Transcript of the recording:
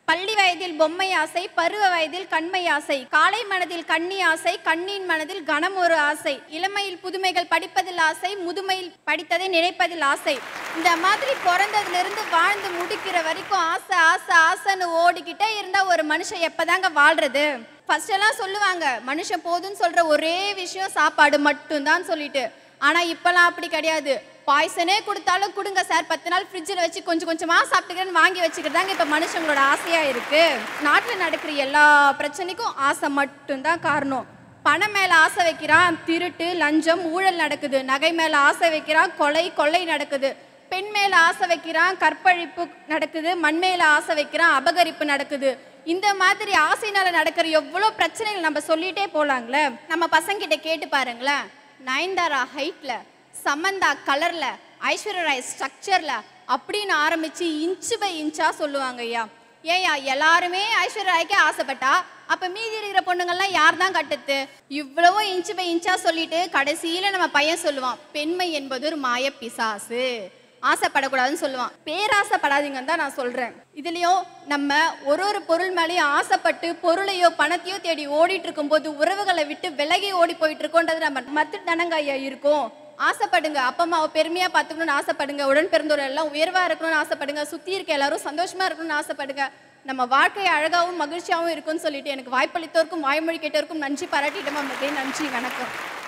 பள்ளி வயதில் பொம்மை ஆசை பருவ வயதில் கண்மை ஆசை காலை மனதில் கண்ணி ஆசை கண்ணின் மனதில் கனம் ஒரு ஆசை இளமையில் புதுமைகள் படிப்பதில் ஆசை முதுமையில் படித்ததை நினைப்பதில் ஆசை இந்த மாதிரி பிறந்ததுல இருந்து வாழ்ந்து முடிக்கிற வரைக்கும் ஆசை ஆசை ஆசைன்னு ஓடிக்கிட்டே இருந்தா ஒரு மனுஷன் எப்பதாங்க வாழ்றது ஃபர்ஸ்ட் எல்லாம் சொல்லுவாங்க மனுஷன் போதும்னு சொல்ற ஒரே விஷயம் சாப்பாடு மட்டும்தான் சொல்லிட்டு ஆனா இப்பெல்லாம் அப்படி கிடையாது பாய்சனே கொடுத்தாலும் கொடுங்க சார் பத்து நாள் ஃப்ரிட்ஜில் வச்சு கொஞ்சம் கொஞ்சமா சாப்பிட்டுக்கிறேன்னு வாங்கி வச்சுக்கிறதாங்க இப்போ மனுஷங்களோட ஆசையா இருக்கு நாட்டில் நடக்கிற எல்லா பிரச்சனைக்கும் ஆசை மட்டும்தான் காரணம் பணம் மேல ஆசை வைக்கிறான் திருட்டு லஞ்சம் ஊழல் நடக்குது நகை மேல ஆசை வைக்கிறான் கொலை கொள்ளை நடக்குது பெண் மேல ஆசை வைக்கிறான் கற்பழிப்பு நடக்குது மண் மேல ஆசை வைக்கிறான் அபகரிப்பு நடக்குது இந்த மாதிரி ஆசைனால நடக்கிற எவ்வளோ பிரச்சனைகள் நம்ம சொல்லிட்டே போலாங்களே நம்ம பசங்கிட்ட கேட்டு பாருங்களேன் நயன்தாரா ஹைட்ல சமந்தா கலர்ல ஐஸ்வர்யா ராய் ஸ்ட்ரக்சர்ல அப்படின்னு ஆரம்பிச்சு இன்ச்சு பை இன்ச்சா சொல்லுவாங்க ஐயா ஏயா எல்லாருமே ஐஸ்வர்யா ராய்க்கே ஆசைப்பட்டா அப்ப மீதி இருக்கிற பொண்ணுங்கள்லாம் யார் தான் கட்டுது இவ்வளவோ இன்ச்சு பை இன்ச்சா சொல்லிட்டு கடைசியில நம்ம பையன் சொல்லுவான் பெண்மை என்பது ஒரு மாய பிசாசு ஆசைப்படக்கூடாதுன்னு சொல்லுவான் பேராசைப்படாதீங்கன்னு தான் நான் சொல்றேன் இதுலயும் நம்ம ஒரு ஒரு பொருள் மேலேயும் ஆசைப்பட்டு பொருளையோ பணத்தையோ தேடி ஓடிட்டு இருக்கும்போது உறவுகளை விட்டு விலகி ஓடி போயிட்டு இருக்கோன்றது நம்ம மத்து தானங்க ஐயா இருக்கும் ஆசைப்படுங்க அப்பா அம்மாவை பெருமையா பார்த்துக்கணும்னு ஆசைப்படுங்க உடன் பிறந்தோர் எல்லாம் உயர்வா இருக்கணும்னு ஆசைப்படுங்க சுத்தி இருக்க எல்லாரும் சந்தோஷமா இருக்கணும்னு ஆசைப்படுங்க நம்ம வாழ்க்கை அழகாவும் மகிழ்ச்சியாவும் இருக்கும்னு சொல்லிட்டு எனக்கு வாய்ப்பளித்தோருக்கும் வாய்மொழி கேட்டோருக்கும் நன்றி பாராட்டிட்டோமா மக்களே நன்றி வணக்கம்